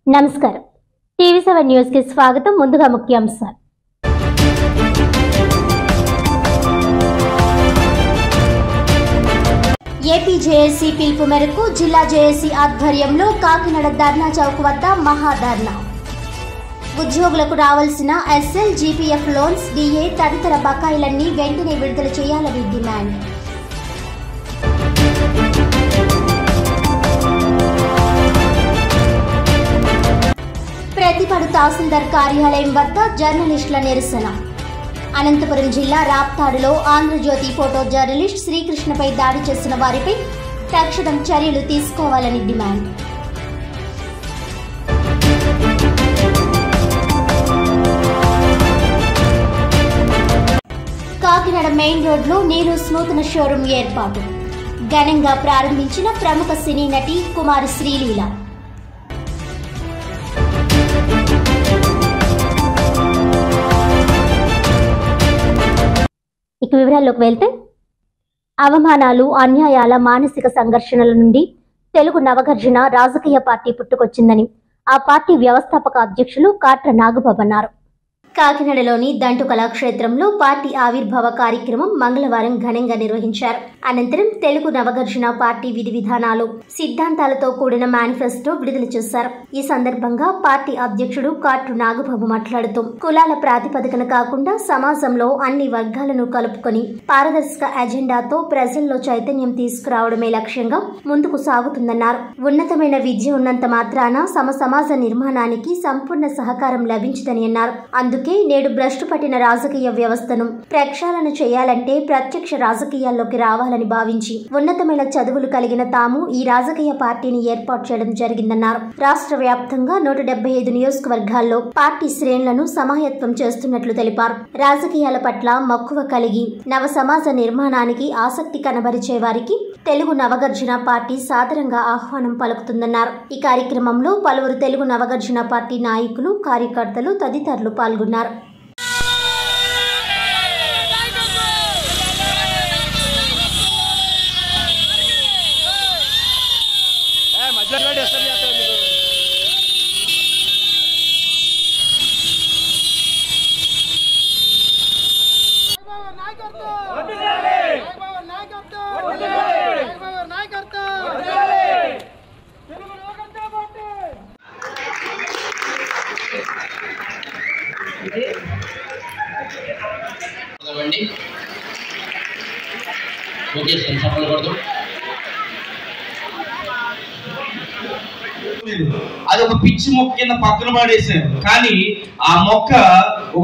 నమస్కారం TV seven news కి స్వాగతం ముందుగా ముఖ్యాంశాలు ఏపీ జేఏసీ పిలుపు మేరకు జిల్లా జేఏసీ ఆధ్వర్యంలో కాకినాడ ధర్నా చౌక్ వద్ద మహాధర్నా ఉద్యోగులకు రావాల్సిన ఎస్ఎల్ జీపీఎఫ్ లోన్స్ డిఏ తదితర బకాయిలన్నీ వెంటనే విడుదల చేయాలని డిమాండ్ ప్రతిపడు తహసీల్దార్ కార్యాలయం వద్ద జర్నలిస్టుల నిరసన అనంతపురం జిల్లా రాప్తాడులో ఆంధ్రజ్యోతి ఫోటో జర్నలిస్ట్ శ్రీకృష్ణపై దాడి చేసిన వారిపై తక్షణం చర్యలు తీసుకోవాలని డిమాండ్ కాకినాడ మెయిన్ రోడ్లో నీరూస్ నూతన షోరూం ఏర్పాటు ఘనంగా ప్రారంభించిన ప్రముఖ సినీ నటి కుమారి శ్రీలీల ఇక వివరాల్లోకి వెళ్తే అవమానాలు అన్యాయాల మానసిక సంఘర్షణల నుండి తెలుగు నవగర్జన రాజకీయ పార్టీ పుట్టుకొచ్చిందని ఆ పార్టీ వ్యవస్థాపక అధ్యక్షులు కాట్ర నాగబాబు అన్నారు కాకినాడలోని దంటు కళాక్షేత్రంలో పార్టీ ఆవిర్భావ కార్యక్రమం మంగళవారం ఘనంగా నిర్వహించారు అనంతరం తెలుగు నవగర్జన పార్టీ విధి విధానాలు సిద్ధాంతాలతో కూడిన మేనిఫెస్టో విడుదల చేశారు ఈ సందర్భంగా పార్టీ అధ్యక్షుడు కాట్రు నాగబాబు మాట్లాడుతూ కులాల ప్రాతిపదికన కాకుండా సమాజంలో అన్ని వర్గాలను కలుపుకొని పారదర్శక ఎజెండాతో ప్రజల్లో చైతన్యం తీసుకురావడమే లక్ష్యంగా ముందుకు సాగుతుందన్నారు ఉన్నతమైన విద్య ఉన్నంత మాత్రాన సమ సమాజ నిర్మాణానికి సంపూర్ణ సహకారం లభించదని అన్నారు అందుకే నేడు భ్రష్టు పట్టిన రాజకీయ వ్యవస్థను ప్రక్షాళన చేయాలంటే ప్రత్యక్ష రాజకీయాల్లోకి రావాలని భావించి ఉన్నతమైన చదువులు కలిగిన తాము ఈ రాజకీయ పార్టీని ఏర్పాటు చేయడం జరిగిందన్నారు రాష్ట్ర వ్యాప్తంగా నూట డెబ్బై ఐదు నియోజకవర్గాల్లో పార్టీ శ్రేణులను సమాయత్వం చేస్తున్నట్లు తెలిపారు రాజకీయాల పట్ల మక్కువ కలిగి నవ సమాజ నిర్మాణానికి ఆసక్తి కనబరిచే వారికి తెలుగు నవగర్జన పార్టీ సాదరంగా ఆహ్వానం పలుకుతుందన్నారు ఈ కార్యక్రమంలో పలువురు తెలుగు నవగర్జన పార్టీ నాయకులు కార్యకర్తలు తదితరులు పాల్గొన్నారు ఏ మధ్యలో పెట్టి డిస్టర్బ్ చేస్తావు మీకు చదవండి ఓకే సార్ చప్పలు కొడతాం అది ఒక పిచ్చి మొక్క కింద పక్కన పడేశారు కానీ ఆ మొక్క ఒక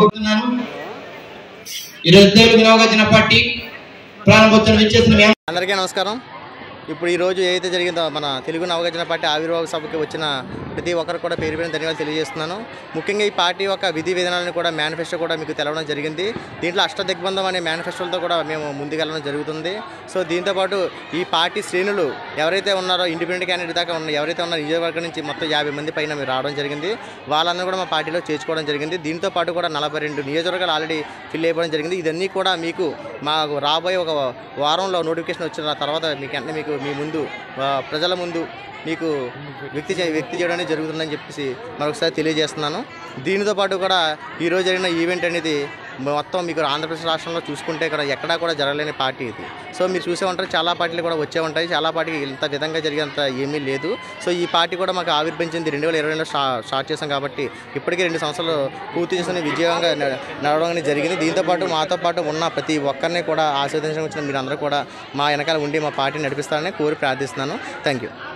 ఈరోజు తెలుగు నవగజన పార్టీ ప్రారంభోత్సవం ఇచ్చేసిన మీ అందరికీ నమస్కారం ఇప్పుడు ఈరోజు ఏదైతే జరిగిందో మన తెలుగు నవగజన పార్టీ ఆవిర్భావ సభకి వచ్చిన ప్రతి ఒక్కరు కూడా పేరు పేరున ధన్యవాదాలు తెలియజేస్తున్నాను ముఖ్యంగా ఈ పార్టీ యొక్క విధి విధానాలను కూడా మేనిఫెస్టో కూడా మీకు తెలవడం జరిగింది దీంట్లో అష్టదిగ్బంధం అనే మేనిఫెస్టోలతో కూడా మేము ముందుకెళ్ళడం జరుగుతుంది సో దీంతోపాటు ఈ పార్టీ శ్రేణులు ఎవరైతే ఉన్నారో ఇండిపెండెంట్ క్యాండిడేట్ దాకా ఉన్న ఎవరైతే ఉన్నారో నియోజకవర్గం నుంచి మొత్తం యాభై మంది పైన మీరు రావడం జరిగింది వాళ్ళందరూ కూడా మా పార్టీలో చేర్చుకోవడం జరిగింది దీంతో పాటు కూడా నలభై రెండు నియోజకవర్గాలు ఆల్రెడీ ఫిల్ అయిపోవడం జరిగింది ఇదన్నీ కూడా మీకు మాకు రాబోయే ఒక వారంలో నోటిఫికేషన్ వచ్చిన తర్వాత మీకు వెంటనే మీకు మీ ముందు ఆ, ప్రజల ముందు మీకు వ్యక్తి చే- వ్యక్తి చేయడానికి జరుగుతుందని చెప్పేసి మరొకసారి తెలియజేస్తున్నాను దీనితో పాటు కూడా ఈరోజు జరిగిన ఈవెంట్ అనేది మొత్తం మీకు ఆంధ్రప్రదేశ్ రాష్ట్రంలో చూసుకుంటే ఇక్కడ ఎక్కడా కూడా జరగలేని పార్టీ ఇది సో మీరు చూసే ఉంటారు చాలా పార్టీలు కూడా వచ్చే ఉంటాయి చాలా పార్టీకి ఇంత విధంగా జరిగేంత ఏమీ లేదు సో ఈ పార్టీ కూడా మాకు ఆవిర్భించింది రెండు వేల ఇరవై రెండులో స్టా స్టార్ట్ చేసాం కాబట్టి ఇప్పటికే రెండు సంవత్సరాలు పూర్తి చేసుకుని విజయంగా న- నడవడం అనేది జరిగింది దీంతో పాటు మాతో పాటు ఉన్న ప్రతి ఒక్కరిని కూడా ఆస్వాదించడం వచ్చిన మీరందరూ కూడా మా వెనకాల ఉండి మా పార్టీని నడిపిస్తారని కోరి ప్రార్థిస్తున్నాను థ్యాంక్ యూ